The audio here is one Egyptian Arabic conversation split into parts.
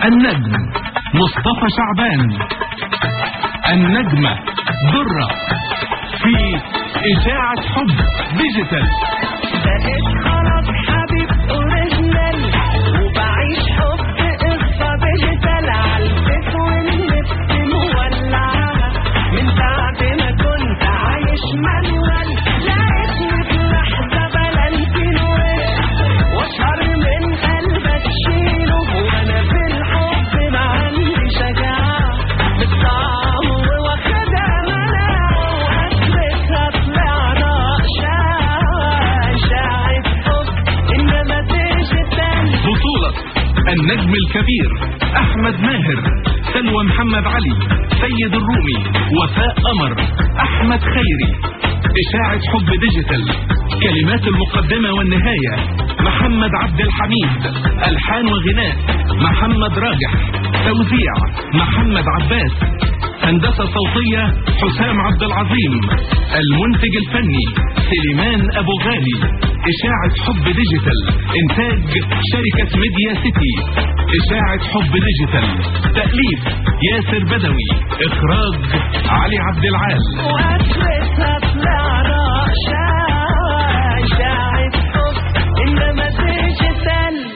النجم مصطفى شعبان النجمة درة في إشاعة حب ديجيتال بقيت خلاص حبيب اوريجينال وبعيش حب قصة ديجيتال عالبيت والنت مولعة من بعد ما كنت عايش مانوال لقيتني في لحظة بلانتين واشهر من قلبك شيله وانا في الحب ما عندي شجاعة بالطعم واخدها مناعة واثبتها طلعنا اشاعة اشاعة حب انما ديجيتال بطولة النجم الكبير أحمد ماهر سلوى محمد علي سيد الرومي وفاء قمر أحمد خيري إشاعة حب ديجيتال كلمات المقدمة والنهاية محمد عبد الحميد ألحان وغناء محمد راجح توزيع محمد عباس هندسة صوتية حسام عبد العظيم المنتج الفني سليمان أبو غالي إشاعة حب ديجيتال إنتاج شركة ميديا سيتي إشاعة حب ديجيتال تأليف ياسر بدوي إخراج علي عبد العال واثبتها طلعنا اشاعة اشاعة حب انما ديجيتال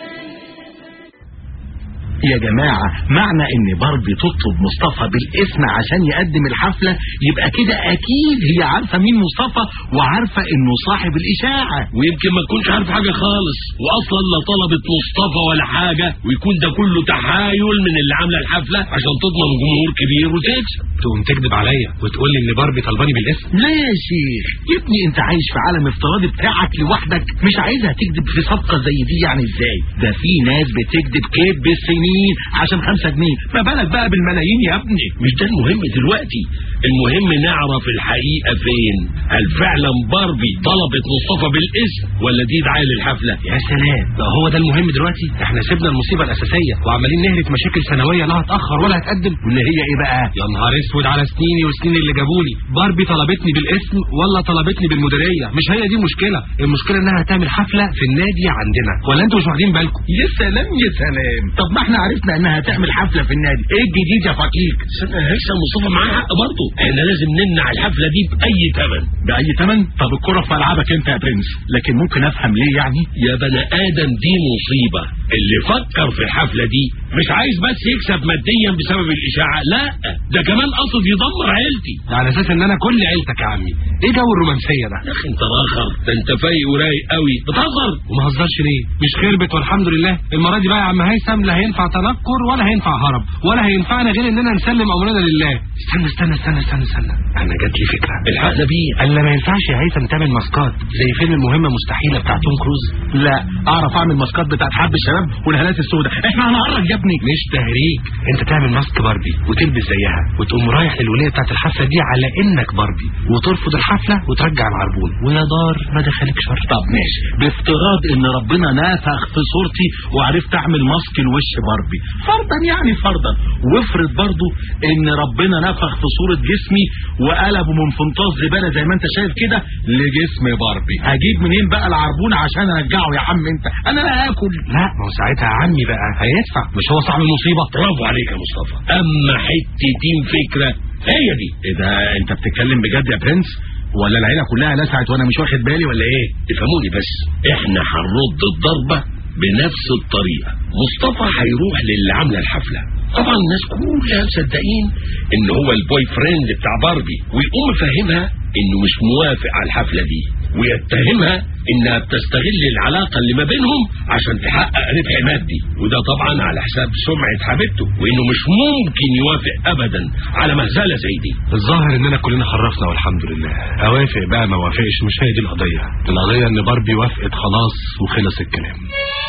يا جماعة معنى ان باربي تطلب مصطفى بالاسم عشان يقدم الحفلة يبقى كده اكيد هي عارفة مين مصطفى وعارفة انه صاحب الاشاعة ويمكن ما تكونش عارف حاجة خالص واصلا لا طلبت مصطفى ولا حاجة ويكون ده كله تحايل من اللي عاملة الحفلة عشان تضمن جمهور كبير وتكسب تقوم تكذب عليا وتقول لي ان باربي طلباني بالاسم لا يا شيخ يا ابني انت عايش في عالم افتراضي بتاعك لوحدك مش عايزها تكذب في صفقة زي دي يعني ازاي ده في ناس بتكذب كذب السنين عشان خمسة جنيه ما بالك بقى بالملايين يا ابني مش ده المهم دلوقتي المهم نعرف الحقيقة فين هل فعلا باربي طلبت مصطفى بالاسم ولا دي دعاية للحفلة يا سلام ده هو ده المهم دلوقتي احنا سيبنا المصيبة الاساسية وعمالين نهرك مشاكل سنوية لا هتأخر ولا هتقدم واللي هي ايه بقى يا نهار اسود على سنيني وسنين اللي جابولي باربي طلبتني بالاسم ولا طلبتني بالمديرية مش هي دي مشكلة المشكلة انها هتعمل حفلة في النادي عندنا ولا انتوا مش واخدين بالكم يا سلام يا سلام طب ما احنا عرفنا انها تعمل حفلة في النادي ايه الجديد يا فقيق هيثم مصطفى معاه حق برضه احنا لازم نمنع الحفلة دي بأي ثمن بأي تمن طب الكرة في ملعبك انت يا برنس لكن ممكن افهم ليه يعني يا بني آدم دي مصيبة اللي فكر في الحفلة دي مش عايز بس يكسب ماديا بسبب الإشاعة لا ده كمان قصد يدمر عيلتي على اساس ان انا كل عيلتك يا عمي ايه جو الرومانسية ده يا أخي أنت راخر ده أنت فايق ورايق قوي بتهزر وما هزرش ليه مش خربت والحمد لله المرة دي بقى يا عم هيثم لا هينفع تنكر ولا هينفع هرب ولا هينفعنا غير اننا نسلم امرنا لله استنى استنى استنى استنى استنى انا جات لي فكرة الحقنا بيه قال ما ينفعش يا هيثم تعمل ماسكات زي فيلم المهمة مستحيلة بتاع توم كروز لا اعرف اعمل ماسكات بتاعت حب الشباب والهالات السوداء احنا هنهرج يا ابني مش تهريج انت تعمل ماسك باربي وتلبس زيها وتقوم رايح للولية بتاعت الحفلة دي على انك باربي وترفض الحفلة وترجع العربون ويا دار ما دخلك شر طب ماشي بافتراض ان ربنا نافخ في صورتي وعرفت اعمل ماسك الوش باربي فرضا يعني فرضا وافرض برضو ان ربنا نفخ في صورة جسمي وقلبه من فنطاس زبالة زي ما انت شايف كده لجسم باربي هجيب منين بقى العربون عشان ارجعه يا عم انت انا لا هاكل لا ما هو ساعتها يا عمي بقى هيدفع مش هو صاحب المصيبة برافو عليك يا مصطفى أما حتتين فكرة هي دي ايه ده انت بتتكلم بجد يا برنس ولا العيلة كلها لسعت وانا مش واخد بالي ولا ايه افهموني بس احنا هنرد الضربة بنفس الطريقة مصطفى هيروح للي عاملة الحفلة طبعا الناس كلها مصدقين ان هو البوي فريند بتاع باربي ويقوم فاهمها انه مش موافق على الحفلة دي ويتهمها انها بتستغل العلاقة اللي ما بينهم عشان تحقق ربح مادي وده طبعا على حساب سمعة حبيبته وانه مش ممكن يوافق ابدا على مهزلة زي دي الظاهر اننا كلنا خرفنا والحمد لله اوافق بقى ما وافقش مش هي دي القضية القضية ان باربي وافقت خلاص وخلص الكلام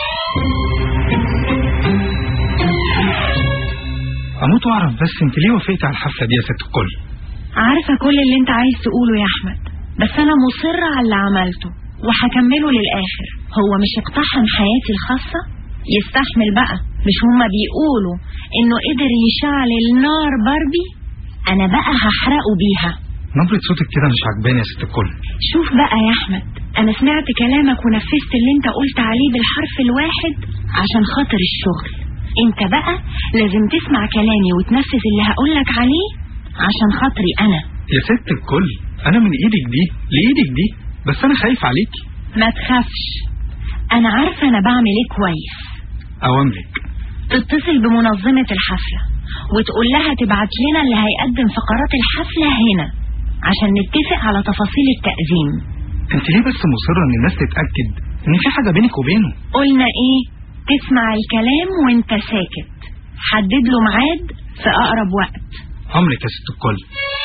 اموت واعرف بس انت ليه وافقتي على الحفله دي يا ست الكل عارفة كل اللي انت عايز تقوله يا احمد بس انا مصرة على اللي عملته وهكمله للاخر هو مش اقتحم حياتي الخاصة يستحمل بقى مش هما بيقولوا انه قدر يشعل النار باربي انا بقى هحرقه بيها نبرة صوتك كده مش عجباني يا ست الكل شوف بقى يا احمد انا سمعت كلامك ونفذت اللي انت قلت عليه بالحرف الواحد عشان خاطر الشغل انت بقى لازم تسمع كلامي وتنفذ اللي هقولك عليه عشان خاطري انا يا ست الكل انا من ايدك دي لايدك دي بس انا خايف عليكي ما تخافش انا عارفة انا بعمل ايه كويس اوامرك تتصل بمنظمة الحفلة وتقول لها تبعت لنا اللي هيقدم فقرات الحفلة هنا عشان نتفق على تفاصيل التقديم انت ليه بس مصرة ان الناس تتأكد ان في حاجة بينك وبينه قلنا ايه تسمع الكلام وانت ساكت حدد له ميعاد في اقرب وقت عمرك يا ست الكل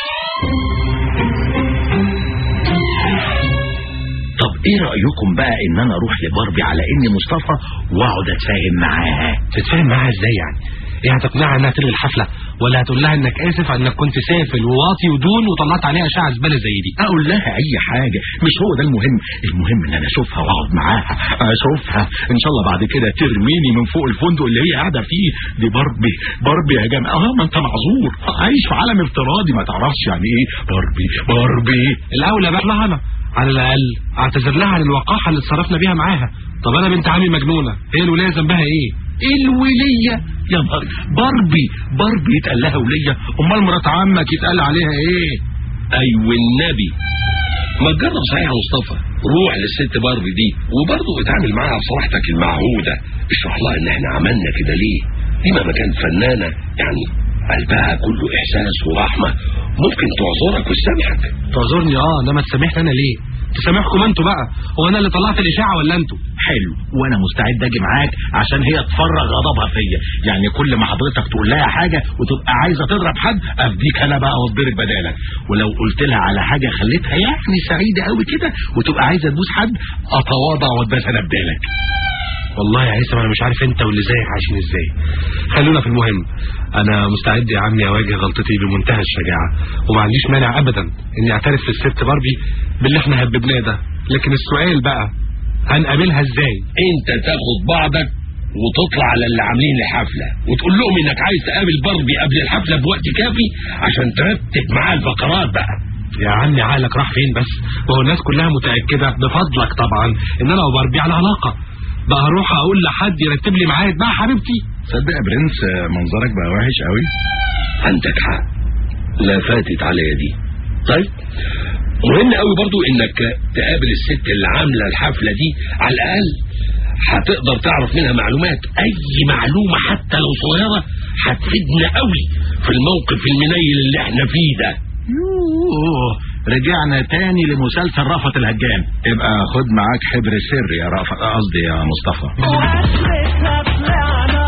طب ايه رأيكم بقى ان انا اروح لباربي على اني مصطفى واقعد اتفاهم معاها تتفاهم معاها ازاي يعني ايه هتقنعها انها تلغي الحفله ولا هتقول لها انك اسف انك كنت سافل وواطي ودون وطلعت عليها اشعه زباله زي دي اقول لها اي حاجة مش هو ده المهم المهم ان انا اشوفها واقعد معاها اشوفها ان شاء الله بعد كده ترميني من فوق الفندق اللي هي قاعدة فيه دي باربي باربي يا جماعة اه ما انت معذور عايش في عالم افتراضي ما تعرفش يعني ايه باربي باربي الاولى بقى لها انا على الاقل اعتذر لها عن الوقاحه اللي اتصرفنا بيها معاها طب انا بنت عمي مجنونه هي الولايه ذنبها ايه الولية يا نهار باربي باربي يتقال لها ولية امال مرات عمك يتقال عليها ايه ايوه النبي ما تجرب صحيح يا مصطفى روح للست باربي دي وبرضه اتعامل معاها بصراحتك المعهودة اشرح لها ان احنا عملنا كده ليه دي مهما كانت فنانة يعني قلبها كله احساس ورحمة ممكن تعذرك وتسامحك تعذرني اه انما تسامحني انا ليه تسامحكم انتوا بقى هو انا اللي طلعت الاشاعه ولا انتوا حلو وانا مستعد اجي معاك عشان هي تفرغ غضبها فيا يعني كل ما حضرتك تقول لها حاجه وتبقى عايزه تضرب حد افديك انا بقى واتضرب بدالك ولو قلت لها على حاجه خليتها يعني سعيده قوي كده وتبقى عايزه تبوس حد اتواضع واتباس انا بدالك والله يا هيثم انا مش عارف انت واللي زيك عايشين ازاي خلونا في المهم انا مستعد يا عمي اواجه غلطتي بمنتهى الشجاعه وما عنديش مانع ابدا اني اعترف في الست باربي باللي احنا هببناه ده لكن السؤال بقى هنقابلها ازاي انت تاخد بعضك وتطلع على اللي عاملين الحفلة وتقول لهم انك عايز تقابل باربي قبل الحفلة بوقت كافي عشان ترتب معاه الفقرات بقى يا عمي عقلك راح فين بس وهو الناس كلها متاكده بفضلك طبعا ان انا وباربي على علاقه بقى هروح اقول لحد يرتب لي ميعاد بقى حبيبتي صدق يا برنس منظرك بقى وحش قوي عندك حق لا فاتت عليا دي طيب مهم قوي برضو انك تقابل الست اللي عامله الحفله دي على الاقل هتقدر تعرف منها معلومات اي معلومه حتى لو صغيره هتفيدنا قوي في الموقف المنيل اللي احنا فيه ده يوه رجعنا تاني لمسلسل رأفت الهجان ابقى خد معاك حبر سر يا رأفت قصدي يا مصطفى وقفلتها طلعنا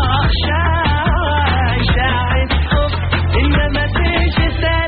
شاي شاعت حب انما تجتل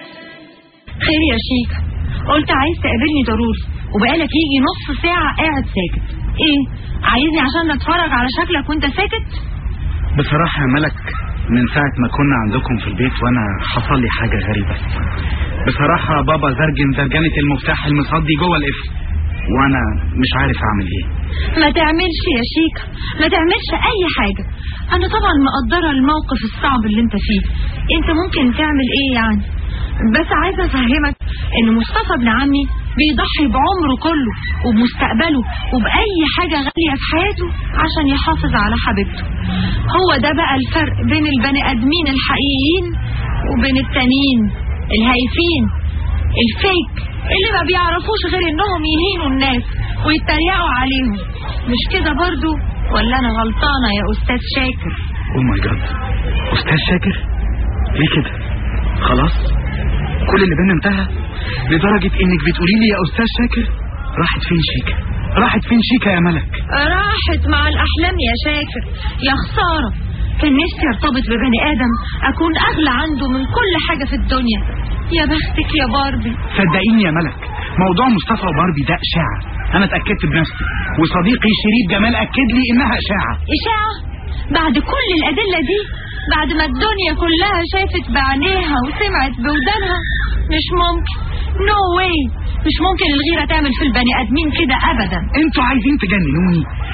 خير يا شيكا قلت عايز تقابلني ضروري وبقالك يجي نص ساعة قاعد ساكت ايه عايزني عشان اتفرج على شكلك وانت ساكت بصراحة يا ملك من ساعة ما كنا عندكم في البيت وانا حصل لي حاجة غريبة بصراحة بابا زرجن زرجنة المفتاح المصدي جوه القفل وانا مش عارف اعمل ايه ما تعملش يا شيكا ما تعملش اي حاجة انا طبعا مقدرة الموقف الصعب اللي انت فيه انت ممكن تعمل ايه يعني بس عايزة افهمك ان مصطفى ابن عمي بيضحي بعمره كله وبمستقبله وبأي حاجة غالية في حياته عشان يحافظ على حبيبته هو ده بقى الفرق بين البني ادمين الحقيقيين وبين التانيين الهايفين الفيك اللي ما بيعرفوش غير انهم يهينوا الناس ويتريقوا عليهم مش كده برضو ولا انا غلطانة يا استاذ شاكر او ماي جاد استاذ شاكر ليه كده خلاص كل اللي بينا انتهى لدرجة انك بتقولي لي يا استاذ شاكر راحت فين شيكا راحت فين شيكا يا ملك راحت مع الاحلام يا شاكر يا خسارة كان نفسي ارتبط ببني ادم اكون اغلى عنده من كل حاجة في الدنيا يا بختك يا باربي صدقيني يا ملك موضوع مصطفى وباربي ده اشاعة انا اتأكدت بنفسي وصديقي شريف جمال اكد لي انها اشاعة اشاعة بعد كل الادلة دي بعد ما الدنيا كلها شافت بعينيها وسمعت بودانها مش ممكن نو واي مش ممكن الغيرة تعمل في البني ادمين كده ابدا انتوا عايزين تجننوني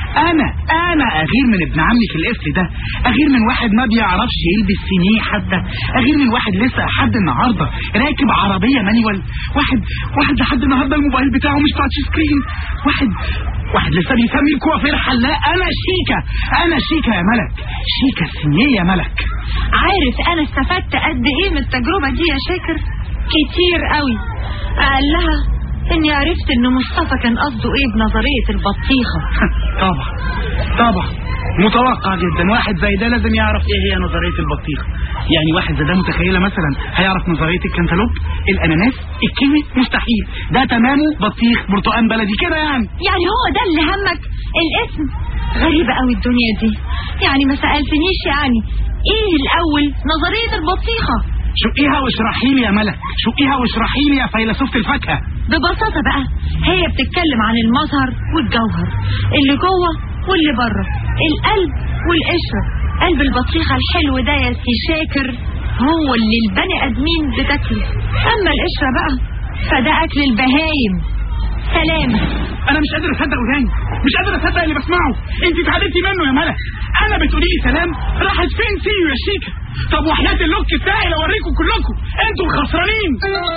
انا انا اغير من ابن عمي في القفل ده اغير من واحد ما بيعرفش يلبس سينيه حتى اغير من واحد لسه لحد النهارده راكب عربيه مانيوال واحد واحد لحد النهارده الموبايل بتاعه مش تاتش سكرين واحد واحد لسه بيسمي الكوافير حلاق انا شيكا انا شيكا يا ملك شيكا السينيه يا ملك عارف انا استفدت قد ايه من التجربة دي يا شاكر كتير قوي اقلها اني عرفت ان مصطفى كان قصده ايه بنظرية البطيخة طبعا طبعا متوقع جدا واحد زي ده لازم يعرف ايه هي نظريه البطيخه يعني واحد زي ده متخيله مثلا هيعرف نظريه الكنتالوب الاناناس الكيوي مستحيل ده تمامه بطيخ برتقان بلدي كده يعني يعني هو ده اللي همك الاسم غريبة قوي الدنيا دي يعني ما سألتنيش يعني ايه الاول نظرية البطيخة شقيها واشرحي لي يا ملك شقيها واشرحي لي يا فيلسوفه الفاكهه ببساطة بقى هي بتتكلم عن المظهر والجوهر اللي جوه واللي بره القلب والقشرة قلب البطيخة الحلو ده يا سي شاكر هو اللي البني ادمين بتاكله اما القشرة بقى فده اكل البهايم سلام انا مش قادر اصدق وداني مش قادر اصدق اللي بسمعه انت اتعدتي منه يا ملك انا بتقولي لي سلام راحت فين سيو يا شيكا طب وحياه اللوك بتاعي لو اوريكم كلكم انتوا الخسرانين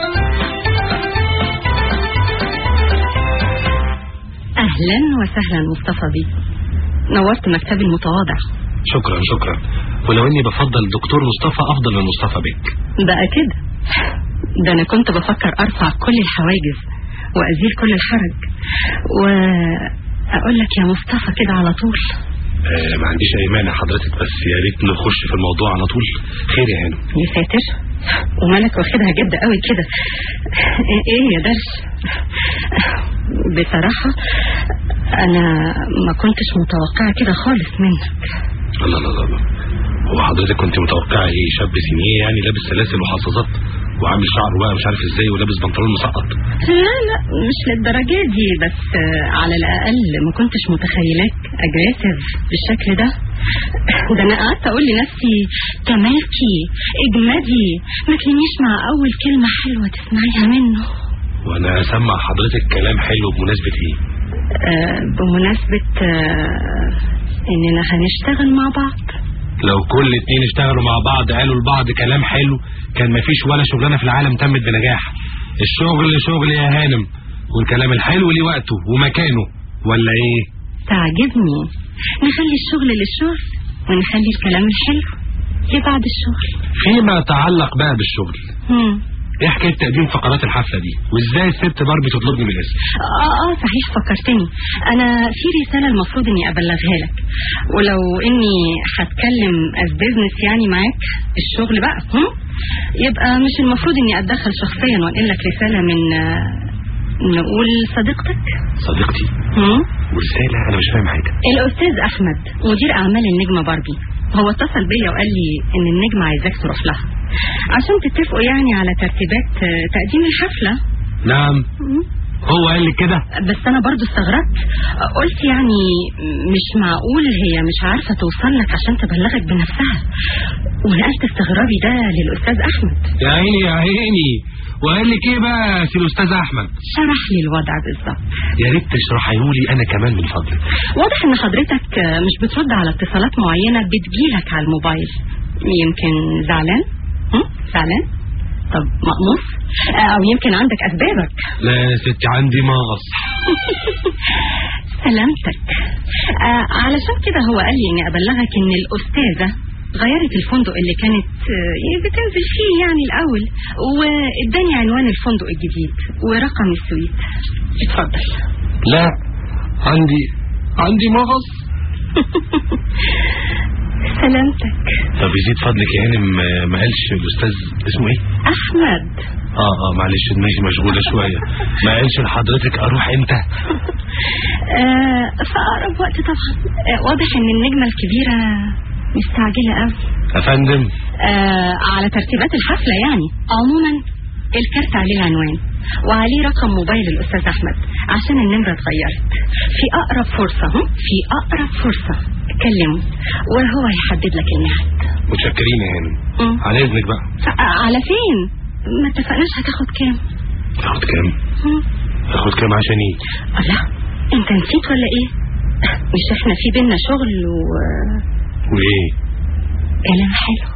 اهلا وسهلا مصطفى بيه نورت مكتبي المتواضع شكرا شكرا ولو اني بفضل دكتور مصطفى افضل من مصطفى بيك بقى كده ده انا كنت بفكر ارفع كل الحواجز وازيل كل الحرج واقول لك يا مصطفى كده على طول آه ما عنديش اي مانع حضرتك بس يا ريت نخش في الموضوع على طول خير يا هانم يا ساتر ومالك واخدها جد قوي كده ايه يا درش بصراحة انا ما كنتش متوقعة كده خالص منك الله الله الله الله. هو حضرتك كنت متوقعه ايه شاب سينيه يعني لابس سلاسل وحظاظات وعامل شعره بقى مش عارف ازاي ولابس بنطلون مسقط لا لا مش للدرجة دي بس آه، على الأقل ما كنتش متخيلاك أجريسيف بالشكل ده ده أنا قعدت أقول لنفسي تمالكي اجمدي ما تلميش مع أول كلمة حلوة تسمعيها منه وانا اسمع حضرتك كلام حلو بمناسبه ايه آه، بمناسبة آه، إننا هنشتغل مع بعض لو كل اتنين اشتغلوا مع بعض قالوا لبعض كلام حلو كان مفيش ولا شغلانه في العالم تمت بنجاح الشغل شغل يا هانم والكلام الحلو ليه وقته ومكانه ولا ايه تعجبني نخلي الشغل للشغل ونخلي الكلام الحلو لبعد الشغل فيما يتعلق بقى بالشغل مم. ايه حكايه تقديم فقرات الحفله دي وازاي الست باربي تطلبني بالاسم اه اه صحيح فكرتني انا في رسالة المفروض اني ابلغها لك ولو اني هتكلم از بيزنس يعني معاك الشغل بقى هم؟ يبقى مش المفروض اني اتدخل شخصيا وانقل لك رسالة من آه، نقول صديقتك صديقتي هم؟ ورساله انا مش فاهم حاجه الاستاذ احمد مدير اعمال النجمة باربي هو اتصل بيا وقال لي ان النجمة عايزاك تروح لها عشان تتفقوا يعني على ترتيبات آه، تقديم الحفلة نعم هم؟ هو قال لك كده بس انا برضو استغربت قلت يعني مش معقول هي مش عارفة توصل لك عشان تبلغك بنفسها ونقلت استغرابي ده للاستاذ احمد يا عيني يا عيني وقال لك ايه بقى يا سي الاستاذ احمد شرح لي الوضع بالظبط يا ريت تشرحيه لي انا كمان من فضلك واضح ان حضرتك مش بترد على اتصالات معينة بتجيلك على الموبايل يمكن زعلان هم؟ زعلان طب مقموص او يمكن عندك اسبابك لا يا ستي عندي مغص سلامتك آه علشان كده هو قال لي اني ابلغك ان الاستاذة غيرت الفندق اللي كانت آه، بتنزل فيه يعني الاول واداني عنوان الفندق الجديد ورقم السويت اتفضل لا عندي عندي مغص سلامتك طب يزيد فضلك يا هانم آه، ما قالش الاستاذ اسمه ايه احمد اه اه معلش دماغي مشغوله شويه ما قالش لحضرتك اروح امتى آه في اقرب وقت طبعا آه واضح ان النجمة الكبيرة مستعجلة قوي يا فندم آه على ترتيبات الحفلة يعني عموما الكارت عليه العنوان وعليه رقم موبايل الأستاذ أحمد عشان النمرة اتغيرت في أقرب فرصة هم؟ في أقرب فرصة كلمه وهو هيحدد لك الميعاد متشكرين يا هانم مم. على اذنك بقى آه، على فين ما اتفقناش هتاخد كام تاخد كام هم؟ تاخد كام عشان ايه الله انت نسيت ولا ايه مش احنا في بينا شغل و... وايه كلام حلو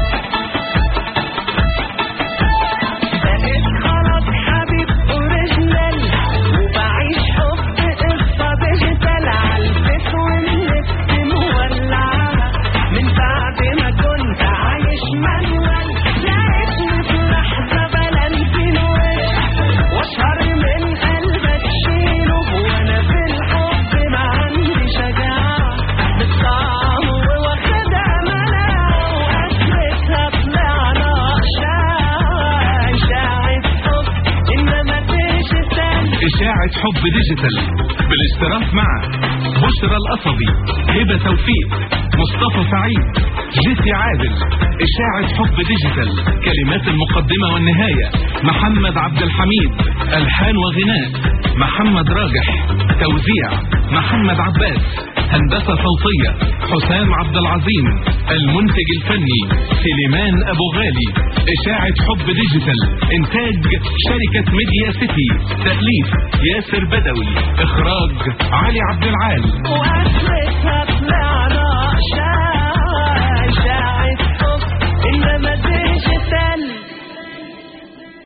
بقيت خلاص حبيب اوريجينال وبعيش حب قصة ديجيتال عالفيس والنت مولعة من بعد ما كنت عايش مانوال لقيتني في لحظة بلنتين وش واشهر من قلبك شيله وانا في الحب ما عندي شجاعة بالطعم واخدها مناعة واخرتها طلعنا اشاعة اشاعة حب انما ديجيتال إشاعة حب ديجيتال بالاشتراك مع بشرى القصبي هبة توفيق مصطفى سعيد جيسي عادل إشاعة حب ديجيتال كلمات المقدمة والنهاية محمد عبد الحميد ألحان وغناء محمد راجح توزيع محمد عباس هندسة صوتية حسام عبد العظيم المنتج الفني سليمان أبو غالي إشاعة حب ديجيتال إنتاج شركة ميديا سيتي تأليف ياسر بدوي إخراج علي عبد العال واخرتها طلعنا اشاعة